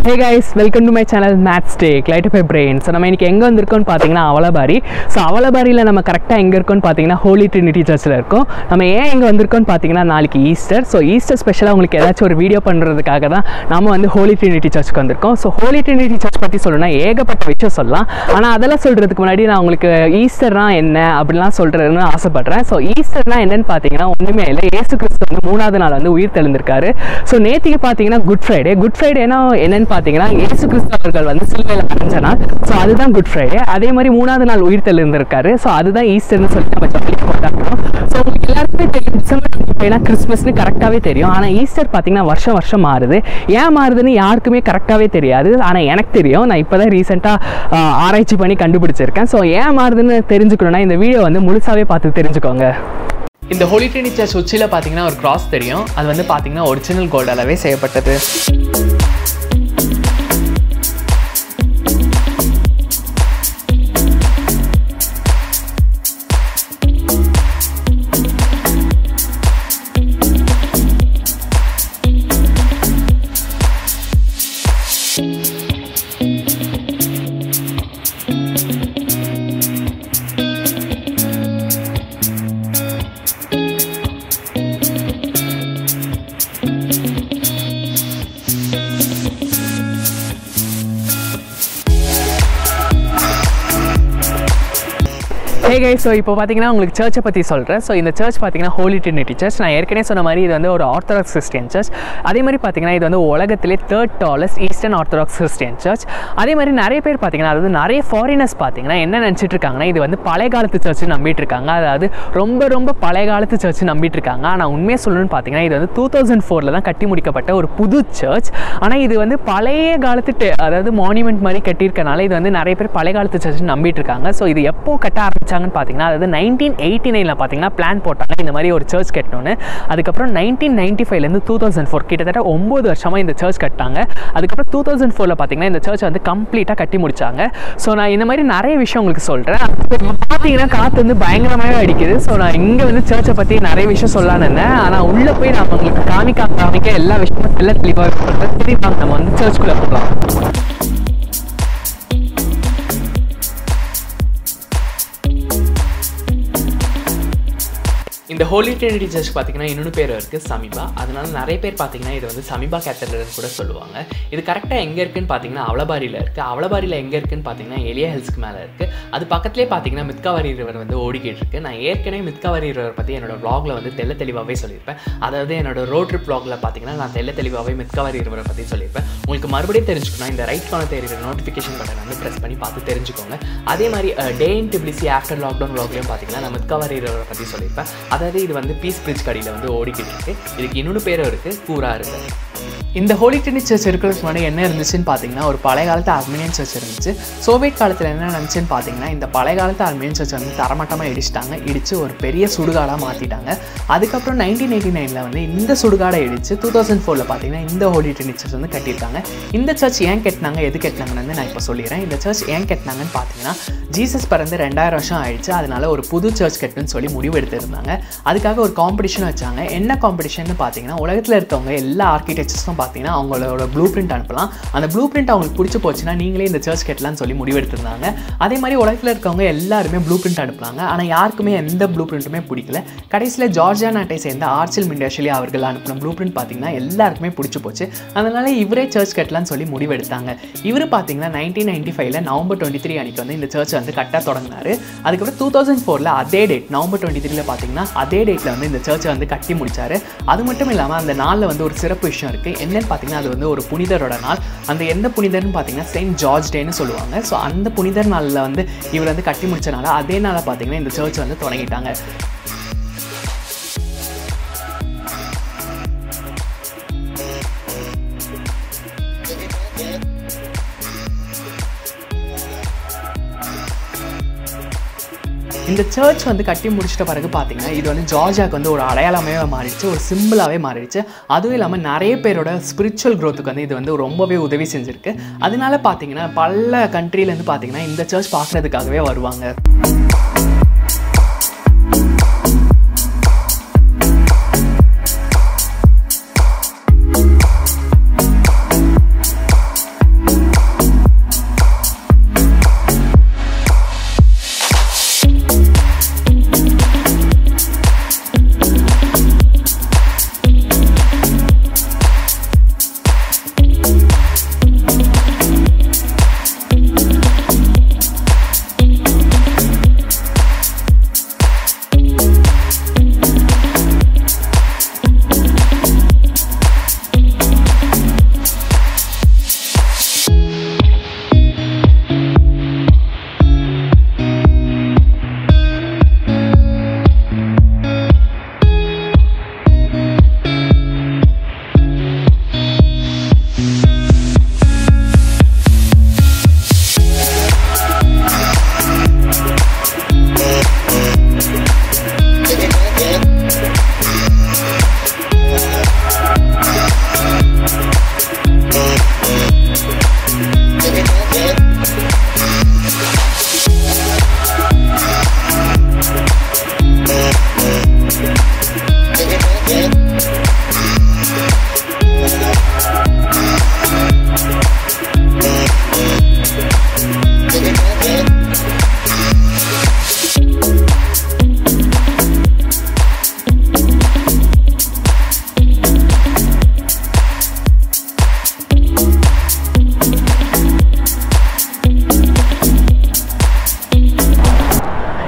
Hey guys welcome to my channel maths take light by brain so நம்ம இன்னைக்கு எங்கே வந்திருக்கோம்னு பார்த்தீங்கன்னா அவலபாரி ஸோ அவலபாரியில் நம்ம கரெக்டாக எங்கே இருக்கோம்னு பார்த்தீங்கன்னா ஹோலி ட்ரினிட்டி சர்ச்சில் இருக்கோம் நம்ம ஏன் எங்கே வந்திருக்கோம்னு பார்த்தீங்கன்னா நாளைக்கு ஈஸ்டர் ஸோ ஈஸ்டர் ஸ்பெஷலாக உங்களுக்கு ஏதாச்சும் ஒரு வீடியோ பண்ணுறதுக்காக தான் நம்ம வந்து ஹோலி ட்ரினிட்டி சர்ச்சுக்கு வந்திருக்கோம் ஸோ ஹோலி ட்ரினிட்டி சர்ச் பற்றி சொல்லணும்னா ஏகப்பட்ட விஷயம் சொல்லலாம் ஆனால் அதெல்லாம் சொல்கிறதுக்கு முன்னாடி நான் உங்களுக்கு ஈஸ்டர்னா என்ன அப்படிலாம் சொல்கிறதுன்னு ஆசைப்பட்றேன் ஸோ ஈஸ்டர்னா என்னன்னு பார்த்தீங்கன்னா ஒன்றுமே இல்லை ஏசு கிறிஸ்து வந்து மூணாவது நாள் வந்து உயிர் தெளிந்திருக்காரு ஸோ நேற்றுக்கு பார்த்தீங்கன்னா குட் ஃப்ரைடே குட் ஃப்ரைடேனா என்னன்னு பார்த்தீங்கன்னா ஏசு கிறிஸ்து அவர்கள் வந்து சிலுவையில் அடைஞ்ச நாள் ஸோ அதுதான் குட் ஃப்ரைடே அதே மாதிரி மூணாவது நாள் உயிர் தெளிந்திருக்காரு ஸோ அதுதான் ஈஸ்டர்னு சொல்லிட்டு நம்ம சொல்லி கொண்டாடுறோம் ஸோ உங்களுக்கு எல்லாருக்குமே தெரியும் டிசம்பர் டுவெண்ட்டி ஃபைவ்னா கிறிஸ்மஸ்னு கரெக்டாகவே தெரியும் ஆனால் ஈஸ்டர் பார்த்தீங்கன்னா வருஷம் வருஷம் மாறுது ஏன் மாறுதுன்னு யாருக்குமே கரெக்டாகவே தெரியாது ஆனால் எனக்கு தெரியும் நான் இப்போ தான் ரீசெண்டாக ஆராய்ச்சி பண்ணி கண்டுபிடிச்சிருக்கேன் ஸோ ஏன் மாறுதுன்னு தெரிஞ்சுக்கணும்னா இந்த வீடியோ வந்து முழுசாவே பார்த்து தெரிஞ்சுக்கோங்க இந்த ஹோலி ட்ரினி சர்ச் உச்சியில் பார்த்தீங்கன்னா ஒரு கிராஸ் தெரியும் அது வந்து பார்த்தீங்கன்னா ஒரிஜினல் கோல்டாலவே செய்யப்பட்டது ஹே கை ஸோ இப்போ பார்த்தீங்கன்னா உங்களுக்கு சர்ச்சை பற்றி சொல்கிறேன் ஸோ இந்த சர்ச் பார்த்தீங்கன்னா ஹோலி ட்ரினிட்டி சர்ச் நான் ஏற்கனவே சொன்ன மாதிரி இது வந்து ஒரு ஆர்த்தடாக்ஸ் கிறிஸ்டியன் சர்ச் அதே மாதிரி பார்த்தீங்கன்னா இது வந்து உலகத்திலே third tallest Eastern Orthodox Christian church அதே மாதிரி நிறைய பேர் பார்த்தீங்கன்னா அதாவது நிறைய ஃபாரினர்ஸ் பார்த்தீங்கன்னா என்ன நினச்சிட்டு இருக்காங்கன்னா இது வந்து பழைய காலத்து சர்ச் நம்பிட்டு இருக்காங்க அதாவது ரொம்ப ரொம்ப பழைய காலத்து சர்ச் நம்பிட்டு இருக்காங்க ஆனால் உண்மையை சொல்லணும்னு பார்த்தீங்கன்னா இது வந்து டூ தௌசண்ட் ஃபோரில் தான் கட்டி முடிக்கப்பட்ட ஒரு புது சர்ச் ஆனால் இது வந்து பழைய காலத்து te- அதாவது மானுமெண்ட் மாதிரி கட்டியிருக்கனால இது வந்து நிறைய பேர் பழைய காலத்து சர்ச் நம்பிட்டு இருக்காங்க ஸோ இது எப்போ கட்ட ஆரம்பிச்சாங்கன்னு பார்த்தீங்கன்னா அதாவது நைன்டீன் எயிட்டி நைனில் பார்த்தீங்கன்னா பிளான் போட்டாங்க இந்த மாதிரி ஒரு சர்ச் கட்டணும்னு அதுக்கப்புறம் நைன்டீன் நைன்ட்டி ஃபைவ்லேருந்து டூ தௌசண்ட் ஃபோர் கிட்டத்தட்ட ஒம்பது வருஷமாக இந்த சர்ச் கட்டாங்க அதுக்கப்புறம் டூ தௌசண்ட் ஃபோரில் பார்த்தீங்கன்னா இந்த சர்ச் வந்து கம்ப்ளீட்டாக கட்டி முடிச்சாங்க ஸோ நான் இந்த மாதிரி நிறைய விஷயம் உங்களுக்கு சொல்கிறேன் பார்த்தீங்கன்னா காற்று வந்து பயங்கரமாகவே அடிக்குது ஸோ நான் இங்கே வந்து சர்ச்சை பற்றி நிறைய விஷயம் சொல்லலாம்னு இருந்தேன் ஆனால் உள்ளே போய் நான் உங்களுக்கு காமிக்க காமிக்க எல்லா விஷயமும் எல்லாம் தெளிவாக சொல்கிறேன் சரி வாங்க நம்ம வந்து சர்ச்சுக்குள்ளே போகலாம் இந்த ஹோலி ட்ரினிட்டி சர்ச் பார்த்தீங்கன்னா இன்னொன்று பேர் இருக்குது சமீபா அதனால நிறைய பேர் பார்த்தீங்கன்னா இது வந்து சமீபா கேத்தட்ரல்னு கூட சொல்லுவாங்க இது கரெக்டாக எங்கே இருக்குன்னு பார்த்தீங்கன்னா அவலபாரியில் இருக்குது அவலபாரியில் எங்கே இருக்குன்னு பார்த்தீங்கன்னா எலியா ஹில்ஸ்க்கு மேலே இருக்குது அது பக்கத்துலேயே பார்த்தீங்கன்னா மித்காவாரி ரிவர் வந்து ஓடிக்கிட்டு இருக்கு நான் ஏற்கனவே மித்காவாரி ரிவர் பற்றி என்னோட vlogல வந்து தெள்ள தெளிவாகவே சொல்லியிருப்பேன் அதாவது என்னோட ரோட் ட்ரிப் vlogல பார்த்தீங்கன்னா நான் தெள்ள தெளிவாகவே மித்காவாரி ரிவரை பற்றி சொல்லியிருப்பேன் உங்களுக்கு மறுபடியும் தெரிஞ்சுக்கணும் இந்த ரைட் கான தெரியுற நோட்டிஃபிகேஷன் பட்டன் வந்து ப்ரெஸ் பண்ணி பார்த்து தெரிஞ்சுக்கோங்க அதே மாதிரி டே இன் டிபிளிசி ஆஃப்டர் லாக்டவுன் vlogலையும் பார்த்தீங்கன்னா நான் மித்காவாரி ரிவரை பற்றி சொல்லியிருப்பேன் அதாவது இது வந்து பீஸ் பிரிட்ஜ் கடியில் வந்து ஓடிக்கிட்டு இருக்கு இதுக்கு இன்னொன்று பேரும் இருக்குது கூரா இருக்குது இந்த ஹோலி ட்ரினி சர்ச் இருக்கிறதுக்கு முன்னாடி என்ன இருந்துச்சுன்னு பார்த்தீங்கன்னா ஒரு பழைய காலத்து அர்மீனியன் சர்ச் இருந்துச்சு சோவியட் காலத்தில் என்ன நடந்துச்சுன்னு பார்த்தீங்கன்னா இந்த பழைய காலத்து அர்மீனியன் சர்ச் வந்து தரமட்டமாக இடிச்சிட்டாங்க இடித்து ஒரு பெரிய சுடுகாடாக மாற்றிட்டாங்க அதுக்கப்புறம் நைன்டீன் எயிட்டி நைனில் வந்து இந்த சுடுகாடை இடித்து டூ தௌசண்ட் ஃபோரில் பார்த்தீங்கன்னா இந்த ஹோலி ட்ரினி சர்ச் வந்து கட்டியிருக்காங்க இந்த சர்ச் ஏன் கட்டினாங்க எது கட்டினாங்கன்னு வந்து நான் இப்போ சொல்லிடுறேன் இந்த சர்ச் ஏன் கட்டினாங்கன்னு பார்த்தீங்கன்னா ஜீசஸ் பிறந்து ரெண்டாயிரம் வருஷம் ஆயிடுச்சு அதனால ஒரு புது சர்ச் கட்டணும்னு சொல்லி முடிவு எடுத்திருந்தாங்க அதுக்காக ஒரு காம்படிஷன் வச்சாங்க என்ன காம்படிஷன் பார்த்தீங்கன்னா உலகத்தில் இருக்கவங்க எல்லா ஆர்கிடெக்சர்ஸும் பார்த்தீங்கன்னா அவங்களோட ப்ளூ பிரிண்ட் அனுப்பலாம் அந்த ப்ளூ பிரிண்ட் அவங்களுக்கு பிடிச்சி போச்சுன்னா நீங்களே இந்த சர்ச் கட்டலாம்னு சொல்லி முடிவெடுத்திருந்தாங்க அதே மாதிரி உலகத்தில் இருக்கவங்க எல்லாருமே ப்ளூ பிரிண்ட் அனுப்புனாங்க ஆனால் யாருக்குமே எந்த ப்ளூ பிரிண்ட்டுமே பிடிக்கல கடைசியில் ஜார்ஜியா நாட்டை சேர்ந்த ஆர்ச்சில் மிண்டாஷலி அவர்கள் அனுப்பின ப்ளூ பிரிண்ட் பார்த்தீங்கன்னா எல்லாருக்குமே பிடிச்சி போச்சு அதனால இவரே சர்ச் கட்டலாம்னு சொல்லி முடிவெடுத்தாங்க இவர் பார்த்தீங்கன்னா நைன்டீன் நைன்டி ஃபைவ்ல நவம்பர் டுவெண்ட்டி த்ரீ அன்னைக்கு வந்து இந்த சர்ச் வந்து கட்ட தொடங்கினாரு அதுக்கப்புறம் டூ தௌசண்ட் ஃபோரில் அதே டேட் நவம்பர் டுவெண்ட்டி த்ரீல பார்த்தீங்கன்னா அதே டேட்டில் வந்து இந்த சர்ச்சை வந்து கட்டி முடிச்சாரு அது மட்டும் இல்லாமல் அந்த நாளில் வந்து ஒரு சிறப்பு விஷயம் இருக்குது என்னன்னு பார்த்தீங்கன்னா அது வந்து ஒரு புனிதரோட நாள் அந்த எந்த புனிதர்னு பார்த்தீங்கன்னா செயின்ட் ஜார்ஜ் டேன்னு சொல்லுவாங்க ஸோ அந்த புனிதர் நாளில் வந்து இவர் வந்து கட்டி முடிச்சனால அதே நாளில் பார்த்தீங்கன்னா இந்த சர்ச் வந்து தொடங்கிட்டாங்க இந்த சர்ச் வந்து கட்டி முடிச்சிட்ட பிறகு பார்த்தீங்கன்னா இது வந்து ஜார்ஜியாக்கு வந்து ஒரு அடையாளமே மாறிடுச்சு ஒரு சிம்பிளாகவே மாறிடுச்சு அதுவும் இல்லாமல் நிறைய பேரோட ஸ்பிரிச்சுவல் க்ரோத்துக்கு வந்து இது வந்து ரொம்பவே உதவி செஞ்சுருக்கு அதனால பார்த்தீங்கன்னா பல கண்ட்ரிலேருந்து பார்த்தீங்கன்னா இந்த சர்ச் பார்க்குறதுக்காகவே வருவாங்க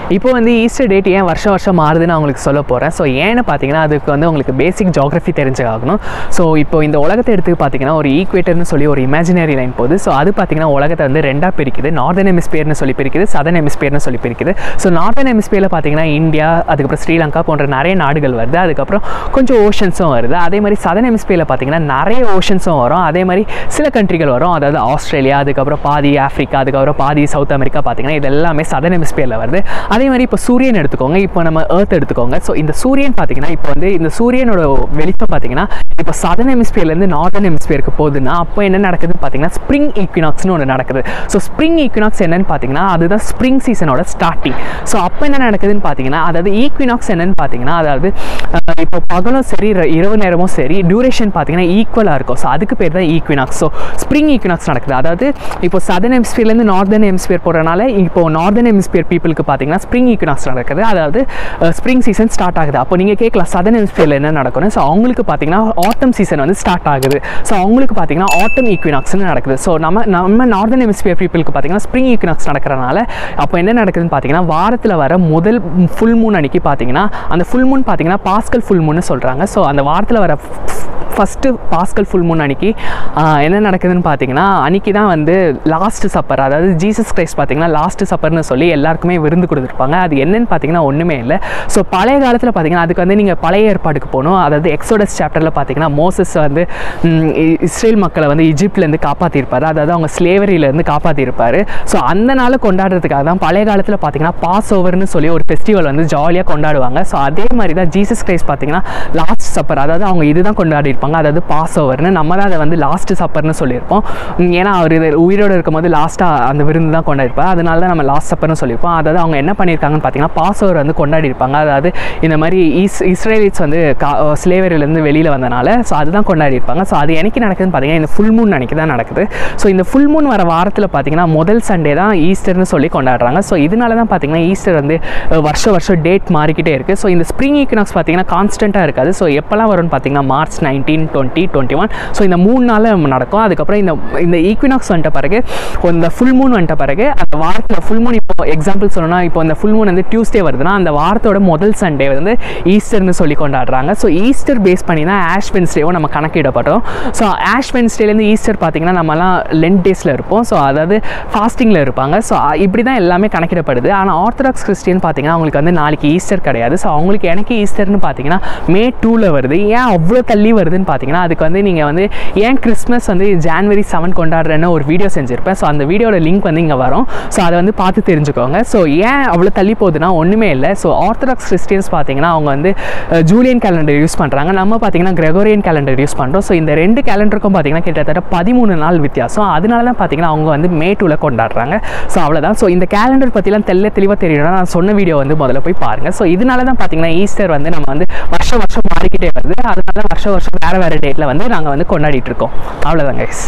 இப்போ வந்து ஈஸ்டர் டேட் ஏன் வருஷம் வருஷம் மாறுதுன்னு நான் உங்களுக்கு சொல்ல போகிறேன் ஸோ ஏன்னு பார்த்தீங்கன்னா அதுக்கு வந்து உங்களுக்கு பேசிக் ஜாகிரஃபி தெரிஞ்சாகணும் ஸோ இப்போ இந்த உலகத்தை எடுத்து பார்த்தீங்கன்னா ஒரு ஈக்குவேட்டர்னு சொல்லி ஒரு இமேஜினரி லைன் போகுது ஸோ அது பார்த்தீங்கன்னா உலகத்தை வந்து ரெண்டாக பிரிக்குது நார்தன் ஹெமிஸ்பியர்னு சொல்லி பிரிக்குது சதன் ஹெமிஸ்பியர்னு சொல்லி பிரிக்குது ஸோ நார்தன் ஹெமிஸ்பியரில் பார்த்தீங்கன்னா இந்தியா அதுக்கப்புறம் ஸ்ரீலங்கா போன்ற நிறைய நாடுகள் வருது அதுக்கப்புறம் கொஞ்சம் ஓஷன்ஸும் வருது அதே மாதிரி சதன் ஹெமிஸ்பியரில் பார்த்தீங்கன்னா நிறைய ஓஷன்ஸும் வரும் அதே மாதிரி சில கண்ட்ரிகள் வரும் அதாவது ஆஸ்திரேலியா அதுக்கப்புறம் பாதி ஆஃப்ரிக்கா அதுக்கப்புறம் பாதி சவுத் அமெரிக்கா பார்த்தீங்கன்னா இது எல்லாமே சதன் ஹெமிஸ்பியரில் வருது அதே மாதிரி இப்போ சூரியன் எடுத்துக்கோங்க இப்போ நம்ம ஏர்த் எடுத்துக்கோங்க ஸோ இந்த சூரியன் பார்த்தீங்கன்னா இப்போ வந்து இந்த சூரியனோட வெளிச்சம் பார்த்தீங்கன்னா இப்போ சதன் ஹெமிஸ்பியர்லேருந்து நார்தன் ஹெமிஸ்பியருக்கு போகுதுன்னா அப்போ என்ன நடக்குதுன்னு பார்த்தீங்கன்னா ஸ்ப்ரிங் ஈக்வினாக்ஸ்னு ஒன்று நடக்குது ஸோ ஸ்ப்ரிங் ஈக்வினாக்ஸ் என்னன்னு பார்த்தீங்கன்னா அதுதான் ஸ்ப்ரிங் சீசனோட ஸ்டார்டிங் ஸோ அப்போ என்ன நடக்குதுன்னு பார்த்தீங்கன்னா அதாவது ஈக்வினாக்ஸ் என்னன்னு பார்த்தீங்கன்னா அதாவது அஹ், இப்போ பகலும் சரி ர- இரவு நேரமும் சரி டியூரேஷன் பார்த்தீங்கன்னா ஈக்குவலாக இருக்கும் ஸோ அதுக்கு பேர் தான் ஈக்வினாக்ஸ் ஸோ ஸ்ப்ரிங் ஈக்வினாக்ஸ் நடக்குது அதாவது இப்போ சதன் ஹெமிஸ்பியர்லேருந்து நார்தன் ஹெமிஸ்பியர் போகிறனால இப்போ நார்தன் ஹெமிஸ்பியர் பீப்புளுக்கு பார்த்தீங்கன்னா ஸ்ப்ரிங் ஈக்வினாக்ஸ் நடக்குது அதாவது ஸ்ப்ரிங் சீசன் ஸ்டார்ட் ஆகுது அப்போ நீங்கள் கேட்கலாம் சதன் ஹெமிஸ்பியரில் என்ன நடக்கும்னு ஸோ அவங்களுக்கு பார்த்தீங்கன்னா ஆட்டம் சீசன் வந்து ஸ்டார்ட் ஆகுது ஸோ அவங்களுக்கு பார்த்தீங்கன்னா ஆட்டம் ஈக்வினாக்ஸ்னு நடக்குது ஸோ நம்ம நம்ம நார்தன் ஹெமிஸ்பியர் பீப்புளுக்கு பார்த்தீங்கன்னா ஸ்ப்ரிங் ஈக்வினாக்ஸ் நடக்கிறனால அப்போ என்ன நடக்குதுன்னு பார்த்தீங்கன்னா வாரத்தில் வர முதல் ஃபுல் மூன் அன்னைக்கு பார்த்தீங்கன்னா அந்த ஃபுல் மூன் பார்த்தீங்கன்னா பாஸ்கல் ஃபுல் மூன்னு சொல்கிறாங்க ஸோ அந்த வாரத்தில் வர ஃபஸ்ட்டு பாஸ்கல் ஃபுல் மூன் அன்னைக்கு ஆஹ், என்ன நடக்குதுன்னு பார்த்தீங்கன்னா அன்னைக்கு தான் வந்து லாஸ்ட் சப்பர் அதாவது ஜீசஸ் கிரைஸ்ட் பார்த்தீங்கன்னா லாஸ்ட் சப்பர்னு சொல்லி எல்லாருக்குமே விருந்து கொடுத்துருப்பாங்க அது என்னன்னு பார்த்தீங்கன்னா ஒன்றுமே இல்லை ஸோ பழைய காலத்தில் பார்த்தீங்கன்னா அதுக்கு வந்து நீங்கள் பழைய ஏற்பாடுக்கு போகணும் அதாவது எக்ஸோடஸ் சாப்டரில் பார்த்தீங்கன்னா மோசஸ் வந்து ம், இ- இஸ்ரேல் மக்களை வந்து இஜிப்ட்லேருந்து காப்பாற்றிருப்பாரு அதாவது அவங்க ஸ்லேவரியிலேருந்து காப்பாற்றிருப்பாரு ஸோ அந்த நாளை கொண்டாடுறதுக்காக தான் பழைய காலத்தில் பார்த்தீங்கன்னா பாஸ் ஓவர்னு சொல்லி ஒரு ஃபெஸ்டிவல் வந்து ஜாலியாக கொண்டாடுவாங்க ஸோ அதே மாதிரி தான் ஜீசஸ் கிரைஸ்ட் பார்த்தீங்கன்னா லாஸ்ட் சப்பர் அதாவது அவங்க இதுதான் கொண்டாடி இருப்பாங்க அதாவது பாஸ் ஓவர்னு நம்ம தான் அதை வந்து லாஸ்ட் சப்பர்னு சொல்லியிருப்போம் உம், ஏன்னா அவர் இது உயிரோடு இருக்கும்போது லாஸ்ட்டாக அந்த விருந்து தான் கொண்டாடிருப்பார் அதனால தான் நம்ம லாஸ்ட் சப்பர்னு சொல்லியிருப்போம் அதாவது அவங்க என்ன பண்ணியிருக்காங்கன்னு பார்த்தீங்கன்னா பாஸ் ஓவர் வந்து கொண்டாடி இருப்பாங்க அதாவது இந்த மாதிரி இஸ் இஸ்ரேலிட்ஸ் வந்து கா ஸ்லேவரியிலேருந்து வெளியில் வந்தனால ஸோ அதுதான் கொண்டாடி இருப்பாங்க ஸோ அது என்னைக்கு நடக்குதுன்னு பார்த்தீங்கன்னா இந்த ஃபுல் மூன் அன்னைக்கு தான் நடக்குது ஸோ இந்த ஃபுல் மூன் வர வாரத்தில் பார்த்தீங்கன்னா முதல் சண்டே தான் ஈஸ்டர்னு சொல்லி கொண்டாடுறாங்க ஸோ இதனால தான் பார்த்தீங்கன்னா ஈஸ்டர் வந்து அஹ், வருஷம் வருஷம் டேட் மாறிக்கிட்டே இருக்குது ஸோ இந்த ஸ்ப்ரிங் ஈக்னாக்ஸ் பார்த்தீங்கன்னா கான்ஸ்டண்ட்டாக இருக்காது ஸோ எப்போல்லாம் வரும்னு பார்த்தீங்கன்னா March nineteen twenty twenty one so இந்த மூணு நாளில் நடக்கும் அதுக்கப்புறம் இந்த இந்த ஈக்வினாக்ஸ் வந்துட்ட பிறகு இந்த ஃபுல் மூன் வந்துட்ட பிறகு அந்த வாரத்தில் ஃபுல் மூன் இப்போ எக்ஸாம்பிள் சொல்லணும்னா இப்போ இந்த ஃபுல் மூன் வந்து டியூஸ்டே வருதுன்னா அந்த வாரத்தோட முதல் சண்டே வந்து ஈஸ்டர்னு சொல்லி கொண்டாடுறாங்க ஸோ ஈஸ்டர் பேஸ் பண்ணி தான் ஆஷ் வென்ஸ்டேவும் நம்ம கணக்கிடப்பட்டோம் ஸோ ஆஷ் வென்ஸ்டேலேருந்து ஈஸ்டர் பார்த்தீங்கன்னா நம்மலாம் லென்ட் டேஸில் இருப்போம் ஸோ அதாவது ஃபாஸ்டிங்கில் இருப்பாங்க ஸோ இப்படி தான் எல்லாமே கணக்கிடப்படுது ஆனால் ஆர்த்தடாக்ஸ் கிறிஸ்டியன் பார்த்தீங்கன்னா அவங்களுக்கு வந்து நாளைக்கு ஈஸ்டர் கிடையாது ஸோ அவங்களுக்கு எனக்கு ஈஸ்டர்னு பார்த்தீங்கன்னா மே டூவில் வருது ஏன் அவ்வளோ தள்ளி வருதுன்னு பார்த்தீங்கன்னா அதுக்கு வந்து நீங்கள் வந்து ஏன் கிறிஸ்மஸ் வந்து ஜான்வரி செவன் கொண்டாடுறேன்னு ஒரு வீடியோ செஞ்சுருப்பேன் ஸோ அந்த வீடியோட லிங்க் வந்து இங்கே வரும் ஸோ அதை வந்து பார்த்து தெரிஞ்சுக்கோங்க ஸோ ஏன் அவ்வளோ தள்ளி போகுதுன்னா ஒன்றுமே இல்லை ஸோ ஆர்த்தடாக்ஸ் கிறிஸ்டியன்ஸ் பார்த்தீங்கன்னா அவங்க வந்து அஹ், ஜூலியன் கேலண்டர் யூஸ் பண்ணுறாங்க நம்ம பார்த்தீங்கன்னா கிரெகோரியன் கேலண்டர் யூஸ் பண்ணுறோம் ஸோ இந்த ரெண்டு கேலண்டருக்கும் பார்த்தீங்கன்னா கிட்டத்தட்ட பதிமூணு நாள் வித்தியாசம் அதனால தான் பார்த்தீங்கன்னா அவங்க வந்து மே டூவில் கொண்டாடுறாங்க ஸோ அவ்வளோதான் ஸோ இந்த கேலண்டர் பற்றிலாம் தெல்ல தெளிவாக தெரியணும்னா நான் சொன்ன வீடியோ வந்து முதல்ல போய் பாருங்கள் ஸோ இதனால தான் பார்த்தீங்கன்னா ஈஸ்டர் வந்து நம்ம வந்து வருஷம் வருஷம் மாறிக்கிட்டே வருது அதனால தான் வருஷம் வருஷம் வேறு வேறு டேட்டில் வந்து நாங்கள் வந்து கொண்டாடிட்டு இருக்கோம் அவ்வளோதான் கைஸ்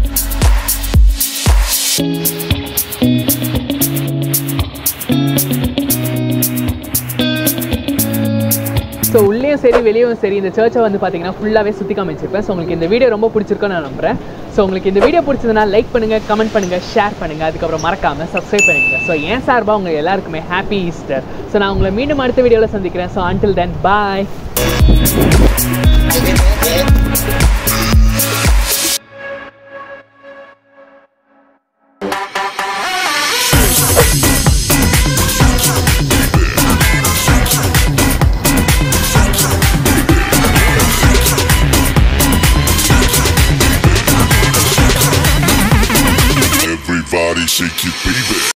ஸோ உள்ளேயும் சரி வெளியும் சரி இந்த சர்ச்சை வந்து பார்த்தீங்கன்னா ஃபுல்லாகவே சுற்றி காமிச்சிருப்பேன் ஸோ உங்களுக்கு இந்த வீடியோ ரொம்ப பிடிச்சிருக்குன்னு நான் நம்புறேன் ஸோ உங்களுக்கு இந்த வீடியோ பிடிச்சதுனா லைக் பண்ணுங்கள் கமெண்ட் பண்ணுங்கள் ஷேர் பண்ணுங்கள் அதுக்கப்புறம் மறக்காமல் சப்ஸ்கிரைப் பண்ணுங்கள் ஸோ ஏன் சார்பாக உங்கள் எல்லாருக்குமே ஹாப்பி ஈஸ்டர் ஸோ நான் உங்களை மீண்டும் அடுத்த வீடியோவில் சந்திக்கிறேன் so until then bye Everybody shake your baby.